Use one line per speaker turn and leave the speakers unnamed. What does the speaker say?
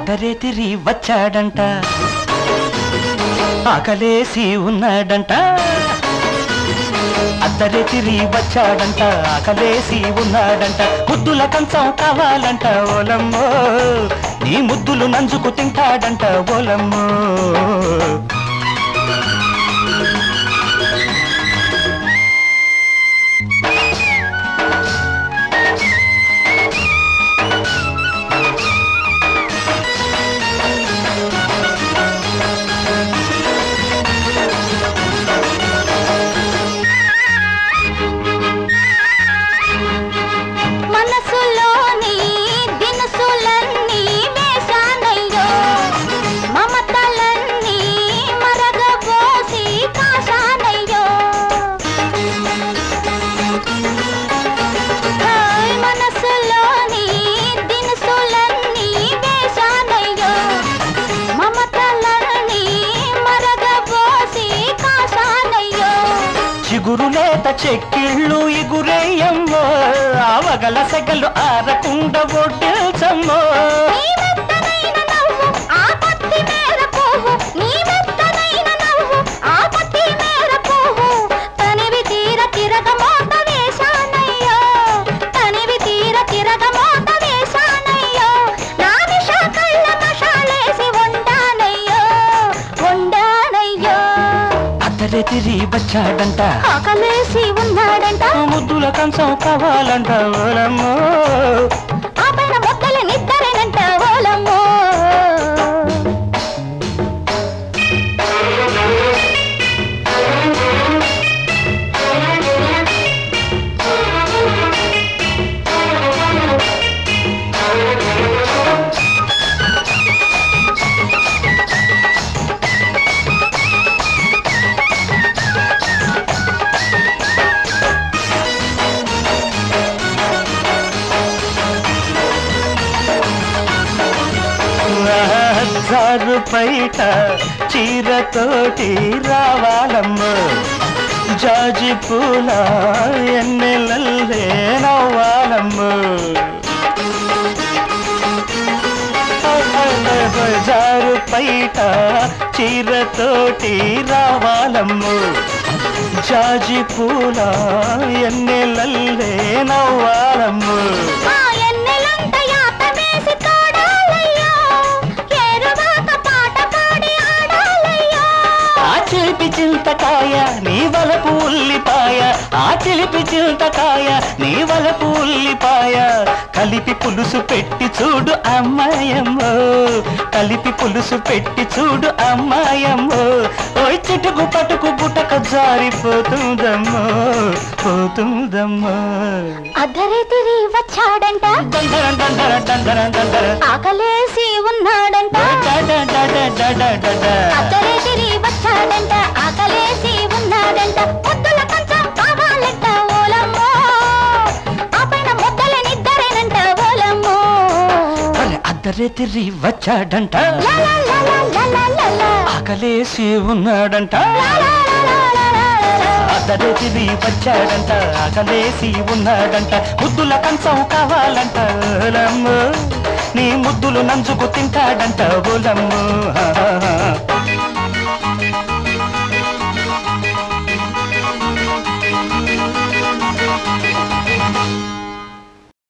అర్ధరేతిరి వచ్చాడంట ఆకలేసి ఉన్నాడంట అర్ధరేతిరి వచ్చాడంట ఆకలేసి ఉన్నాడంట ముద్దుల కంచం కావాలంట ఓలమ్మో నీ ముద్దులు నంజుకు తింటాడంట ఓలమ్మో
మనసులోని దినుసులన్నీ వేశానయ్యో మమతలన్నీ మరగబోసి కాశానయ్యో హాయ్ మనసులోని దినుసులన్నీ వేశానయ్యో మమతలన్నీ మరగబోసి కాశానయ్యో
చిగురులేత చెక్కిళ్ళు ఇగురేయమ్మో ఆవగల సెగలు ఆరకుండ ఒడ్డెల్చమ్మో
నీ మెత్తనైన నవ్వు ఆ పత్తి మేర పువ్వు నీ మెత్తనైన నవ్వు ఆ పత్తి మేర పువ్వు తనివి తీర తిరగ మోత వేశానయ్యో తనివి తీర తిరగ మోత వేశానయ్యో నా నిష కళ్ళ మషాలేసి వండానయ్యో వండానయ్యో
అర్ధరేతిరి వచ్చాడంట
ఆకలేసి ఉన్నాడంట
ముద్దుల కంచం కావాలంట ఓలమ్మో
ఆ పైన మొక్కలు నిద్దరేనంట ఓలమ్మో
జారు పైట చీరతోటి రావాలమ్మో జాజి పూల ఎన్నెలల్లే నవ్వాలమ్మో జారు పైట చీరతోటి రావాలమ్ము జాజి పూల ఎన్నెలల్లే నవ్వాలమ్ము
ఆ ఎన్నెలంత యాత వేసి తోడాలయ్యో ఏరువాక పాట పాడి ఆడాలయ్యో
ఆ చిలిపి చింతకాయ నీ వలపు ఉల్లిపాయ ఆ చిలిపి చింతకాయ నీ వలపు ఉల్లిపాయ కలిపి పులుసు పెట్టి చూడు అమ్మాయమ్మో కలిపి పులుసు పెట్టి చూడు అమ్మాయమ్మో ఓయ్ చిటుకు పటుకు బుటక జారిపోతుందమ్మో పోతుందమ్మో
అర్ధరేతిరి వచ్చాడంట
దండర దండర దండర దండర
ఆకలేసి ఉన్నాడంట
డడ డడ డడ డడ.
అర్ధరేతిరి వచ్చాడంట ఆకలేసి ఉన్నాడంట ముద్దుల కంచం కావాలంట ఓలమ్మో ఆ పైన ముద్దల నిద్దరేనంట ఓలమ్మో
అరే అర్ధరేతిరి వచ్చాడంట
లా లా లా లా లా లా లా లా.
ఆకలేసి ఉన్నాడంట
లా లా లా లా లా లా లా.
అర్ధరేతిరి వచ్చాడంట ఆకలేసి ఉన్నాడంట ముద్దుల కంచం కావాలంట ఓలమ్మ నీ ముద్దులు నంచుకు తింటాడంట ఓలమ్మ